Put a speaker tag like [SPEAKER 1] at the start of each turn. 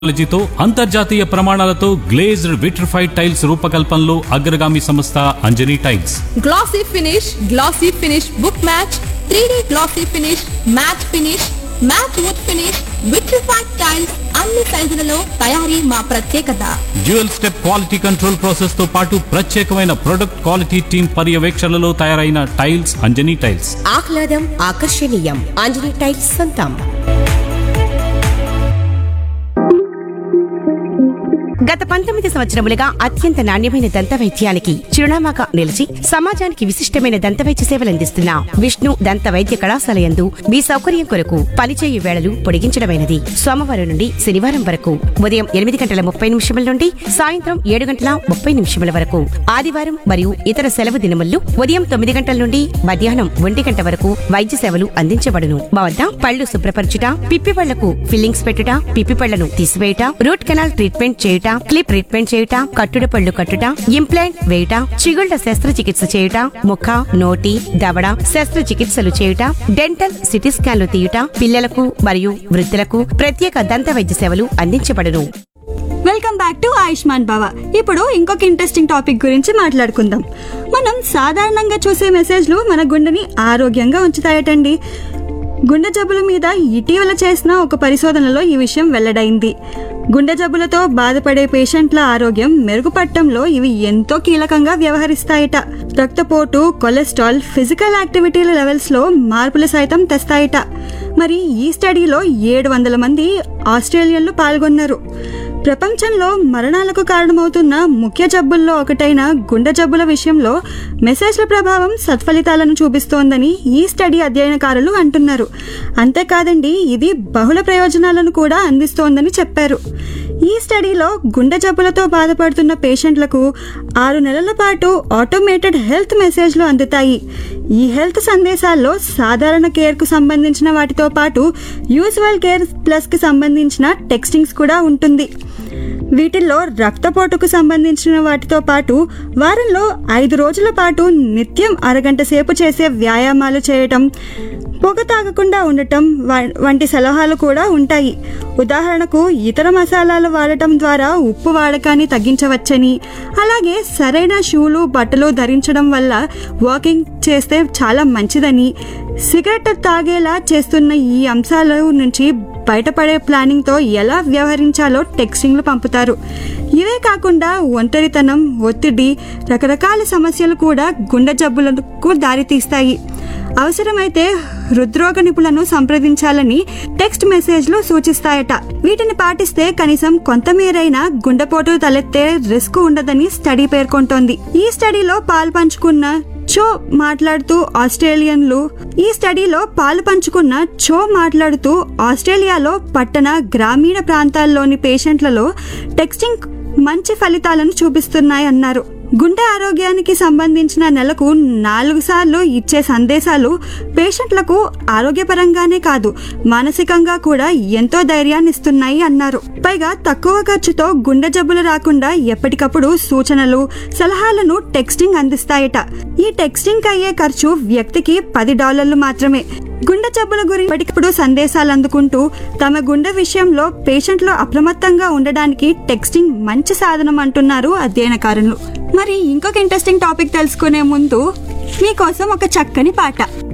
[SPEAKER 1] టెక్నాలజీతో అంతర్జాతీయ ప్రమాణాలతో గ్లేజ్డ్ విట్రిఫైడ్ టైల్స్ రూపకల్పనలో అగ్రగామి సంస్థ Anjani tiles
[SPEAKER 2] glossy finish glossy finish book match three D glossy finish matt finish matt wood finish vitrified tiles అన్ని సైజులలో తయారీ మా ప్రత్యేకత
[SPEAKER 1] dual step quality control process తో పాటు ప్రత్యేకమైన ప్రొడక్ట్ క్వాలిటీ టీమ్ పర్యవేక్షణలో తయారైన టైల్స్ అంజనీ టైల్స్
[SPEAKER 3] ఆహ్లాదం ఆకర్షణీయం ఆంజనేయ టైల్స్ సొంతం గత పంతొమ్మిది సంవత్సరములుగా అత్యంత నాణ్యమైన దంత వైద్యానికి చిరునామాగా నిలిచి సమాజానికి విశిష్టమైన దంత వైద్య సేవలందిస్తున్న విష్ణు దంత వైద్య కళాశాల యందు మీ సౌకర్యం కొరకు పనిచేయు వేళలు పొడిగించడమైనది సోమవారం నుండి శనివారం వరకు ఉదయం ఎనిమిది గంటల ముప్పై నిమిషముల నుండి సాయంత్రం ఏడు గంటల ముప్పై నిమిషముల వరకు ఆదివారం మరియు ఇతర సెలవు దినముల్లో ఉదయం తొమ్మిది గంటల నుండి మధ్యాహ్నం ఒంటి గంట వరకు వైద్య సేవలు అందించబడును మా వద్ద పళ్ళు శుభ్రపరచుట పిప్పి పళ్లకు ఫిల్లింగ్స్ పెట్టుట పిప్పి పళ్లను తీసివేయుట రూట్ కెనాల్ ట్రీట్మెంట్ చేయుట క్లిప్ ట్రీట్మెంట్ చేయుట కట్టుడు పళ్ళు కట్టుట ఇంప్లాంట్ వేయుట చిగుళ్ల శస్త్రచికిత్స చేయుట ముఖ నోటి దవడ శస్త్రచికిత్సలు చేయుట డెంటల్ సిటీ స్కాన్లు తీయుట పిల్లలకు మరియు వృద్ధులకు ప్రత్యేక దంత వైద్య సేవలు అందించబడును
[SPEAKER 4] వెల్కమ్ బ్యాక్ టు ఆయుష్మాన్ భవ ఇప్పుడు ఇంకొక ఇంట్రెస్టింగ్ టాపిక్ గురించి మాట్లాడుకుందాం మనం సాధారణంగా చూసే మెసేజ్లు మన గుండెని ఆరోగ్యంగా ఉంచుతాయటండి గుండె జబ్బుల మీద ఇటీవల చేసిన ఒక పరిశోధనలో ఈ విషయం వెల్లడైంది గుండె జబ్బులతో బాధపడే పేషెంట్ల ఆరోగ్యం మెరుగుపడటంలో ఇవి ఎంతో కీలకంగా వ్యవహరిస్తాయట రక్తపోటు కొలెస్ట్రాల్ ఫిజికల్ యాక్టివిటీల లెవెల్స్ లో మార్పులు సైతం తెస్తాయట మరి ఈ స్టడీలో ఏడు వందల మంది ఆస్ట్రేలియన్లు పాల్గొన్నారు ప్రపంచంలో మరణాలకు కారణమవుతున్న ముఖ్య జబ్బుల్లో ఒకటైన గుండె జబ్బుల విషయంలో మెసేజ్ల ప్రభావం సత్ఫలితాలను చూపిస్తోందని ఈ స్టడీ అధ్యయనకారులు అంటున్నారు అంతేకాదండి ఇది బహుళ ప్రయోజనాలను కూడా అందిస్తోందని చెప్పారు ఈ స్టడీలో గుండె జబ్బులతో బాధపడుతున్న పేషెంట్లకు ఆరు నెలల పాటు ఆటోమేటెడ్ హెల్త్ మెసేజ్లు అందుతాయి ఈ హెల్త్ సందేశాల్లో సాధారణ కేర్కు సంబంధించిన వాటితో పాటు యూజువల్ కేర్ ప్లస్కి సంబంధించిన టెక్స్టింగ్స్ కూడా ఉంటుంది వీటిల్లో రక్తపోటుకు సంబంధించిన వాటితో పాటు వారంలో ఐదు రోజుల పాటు నిత్యం అరగంట సేపు చేసే వ్యాయామాలు చేయటం పొగ తాగకుండా ఉండటం వ- వంటి సలహాలు కూడా ఉంటాయి ఉదాహరణకు ఇతర మసాలాలు వాడటం ద్వారా ఉప్పు వాడకాన్ని తగ్గించవచ్చని అలాగే సరైన షూలు బట్టలు ధరించడం వల్ల వాకింగ్ చేస్తే చాలా మంచిదని సిగరెట్ తాగేలా చేస్తున్న ఈ అంశాల నుంచి బయటపడే ప్లానింగ్తో ఎలా వ్యవహరించాలో టెక్స్టింగ్లు పంపుతారు ఇవే కాకుండా ఒంటరితనం ఒత్తిడి రకరకాల సమస్యలు కూడా గుండె జబ్బులకు దారితీస్తాయి అవసరమైతే హృద్రోగ నిపుణులను సంప్రదించాలని టెక్స్ట్ మెసేజ్లు సూచిస్తాయట వీటిని పాటిస్తే కనీసం కొంతమేరైనా గుండెపోటు తలెత్తే రిస్క్ ఉండదని స్టడీ పేర్కొంటోంది ఈ స్టడీలో పాల్పంచుకున్న చో మాట్లాడుతూ ఆస్ట్రేలియన్లు ఈ స్టడీలో పాలు పంచుకున్న చో మాట్లాడుతూ ఆస్ట్రేలియాలో పట్టణ గ్రామీణ ప్రాంతాల్లోని పేషెంట్లలో టెక్స్టింగ్ మంచి ఫలితాలను చూపిస్తున్నాయన్నారు గుండె ఆరోగ్యానికి సంబంధించిన నెలకు నాలుగు సార్లు ఇచ్చే సందేశాలు పేషెంట్లకు ఆరోగ్యపరంగానే కాదు మానసికంగా కూడా ఎంతో ధైర్యాన్ని ఇస్తున్నాయి అన్నారు పైగా తక్కువ ఖర్చుతో గుండె జబ్బులు రాకుండా ఎప్పటికప్పుడు సూచనలు సలహాలను టెక్స్టింగ్ అందిస్తాయట ఈ టెక్స్టింగ్ అయ్యే ఖర్చు వ్యక్తికి పది డాలర్లు మాత్రమే గుండె జబ్బుల గురించి ఎప్పటికప్పుడు సందేశాలు అందుకుంటూ తమ గుండె విషయంలో పేషెంట్లు అప్రమత్తంగా ఉండడానికి టెక్స్టింగ్ మంచి సాధనం అంటున్నారు అధ్యయనకారులు మరి ఇంకొక ఇంట్రెస్టింగ్ టాపిక్ తెలుసుకునే ముందు మీకోసం ఒక చక్కని పాట